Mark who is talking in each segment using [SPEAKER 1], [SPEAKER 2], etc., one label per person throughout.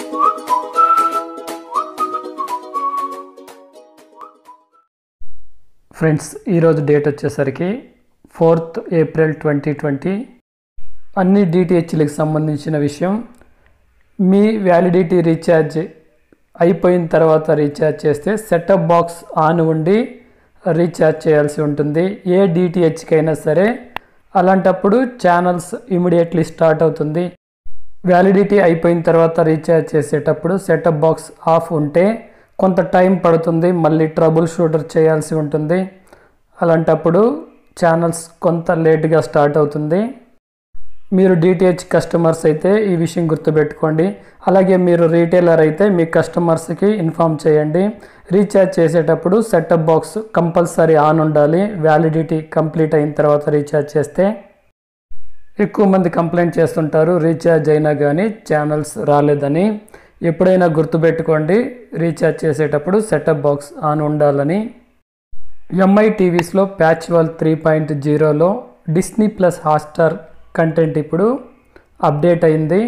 [SPEAKER 1] friends ఈరోజు date వచ్చేసరికి fourth April twenty twenty అన్ని డిటిహెచ్లకు సంబంధించిన విషయం మీ వ్యాలిడిటీ రీఛార్జ్ అయిపోయిన తర్వాత రీఛార్జ్ చేస్తే సెటప్ బాక్స్ ఆన్ ఉండి రీఛార్జ్ చేయాల్సి ఉంటుంది ఏ డిటిహెచ్కైనా సరే అలాంటప్పుడు ఛానల్స్ ఇమీడియట్లీ స్టార్ట్ అవుతుంది వ్యాలిడిటీ అయిపోయిన తర్వాత రీఛార్జ్ చేసేటప్పుడు సెటప్ బాక్స్ ఆఫ్ ఉంటే కొంత టైం పడుతుంది మళ్ళీ ట్రబుల్ షూటర్ చేయాల్సి ఉంటుంది అలాంటప్పుడు ఛానల్స్ కొంత లేట్గా స్టార్ట్ అవుతుంది మీరు డిటిహెచ్ కస్టమర్స్ అయితే ఈ విషయం గుర్తుపెట్టుకోండి అలాగే మీరు రీటైలర్ అయితే మీ కస్టమర్స్కి ఇన్ఫామ్ చేయండి రీఛార్జ్ చేసేటప్పుడు సెటప్ బాక్స్ కంపల్సరీ ఆన్ ఉండాలి వ్యాలిడిటీ కంప్లీట్ అయిన తర్వాత రీఛార్జ్ చేస్తే ఎక్కువ మంది కంప్లైంట్ చేస్తుంటారు రీఛార్జ్ అయినా కానీ ఛానల్స్ రాలేదని ఎప్పుడైనా గుర్తుపెట్టుకోండి రీఛార్జ్ చేసేటప్పుడు సెటప్ బాక్స్ ఆన్ ఉండాలని ఎంఐ టీవీస్లో ప్యాచ్ వాల్ త్రీ పాయింట్ జీరోలో డిస్నీ ప్లస్ హాట్స్టార్ కంటెంట్ ఇప్పుడు అప్డేట్ అయింది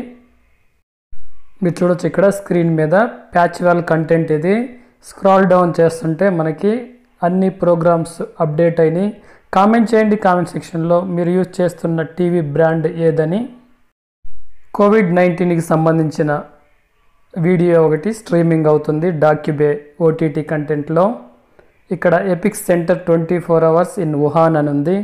[SPEAKER 1] మీరు చూడొచ్చు ఇక్కడ స్క్రీన్ మీద ప్యాచ్ వాల్ కంటెంట్ ఇది స్క్రాల్ డౌన్ చేస్తుంటే మనకి అన్ని ప్రోగ్రామ్స్ అప్డేట్ అయినాయి కామెంట్ చేయండి కామెంట్ సెక్షన్లో మీరు యూజ్ చేస్తున్న టీవీ బ్రాండ్ ఏదని కోవిడ్ నైన్టీన్కి సంబంధించిన వీడియో ఒకటి స్ట్రీమింగ్ అవుతుంది డాక్యుబే ఓటీటీ కంటెంట్లో ఇక్కడ epicentre twenty four hours in Wuhan అని ఉంది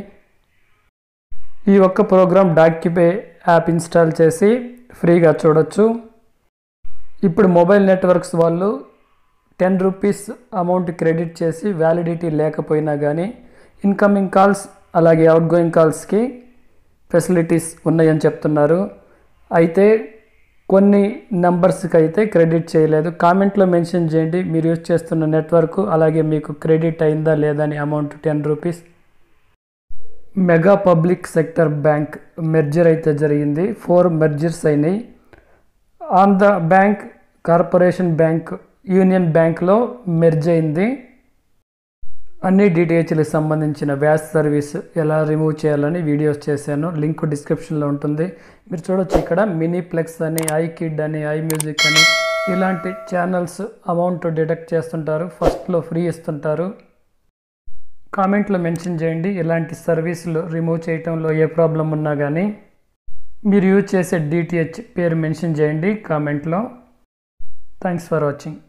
[SPEAKER 1] ఈ ఒక్క ప్రోగ్రామ్ డాక్యుబే యాప్ ఇన్స్టాల్ చేసి ఫ్రీగా చూడొచ్చు ఇప్పుడు మొబైల్ నెట్వర్క్స్ వాళ్ళు టెన్ రూపీస్ అమౌంట్ క్రెడిట్ చేసి వ్యాలిడిటీ లేకపోయినా కానీ ఇన్కమింగ్ కాల్స్ అలాగే అవుట్ గోయింగ్ కాల్స్కి ఫెసిలిటీస్ ఉన్నాయని చెప్తున్నారు అయితే కొన్ని నెంబర్స్కి అయితే క్రెడిట్ చేయలేదు కామెంట్లో మెన్షన్ చేయండి మీరు యూజ్ చేస్తున్న నెట్వర్క్ అలాగే మీకు క్రెడిట్ అయిందా లేదా అని amount ten rupees mega public sector bank merger అయితే జరిగింది ఫోర్ మెర్జర్స్ అయినాయి Andhra bank corporation bank union బ్యాంక్లో మెర్జ్ అయింది అన్ని డిటిహెచ్లకు సంబంధించిన వ్యాస్ సర్వీస్ ఎలా రిమూవ్ చేయాలని వీడియోస్ చేశాను లింక్ డిస్క్రిప్షన్లో ఉంటుంది మీరు చూడొచ్చు ఇక్కడ మినీ ప్లెక్స్ అని ఐ కిడ్ అని ఐ మ్యూజిక్ అని ఇలాంటి ఛానల్స్ అమౌంట్ డిడక్ట్ చేస్తుంటారు ఫస్ట్లో ఫ్రీ ఇస్తుంటారు కామెంట్లో మెన్షన్ చేయండి ఇలాంటి సర్వీసులు రిమూవ్ చేయటంలో ఏ ప్రాబ్లం ఉన్నా కానీ మీరు యూజ్ చేసే డిటిహెచ్ పేరు మెన్షన్ చేయండి కామెంట్లో థ్యాంక్స్ ఫర్ వాచింగ్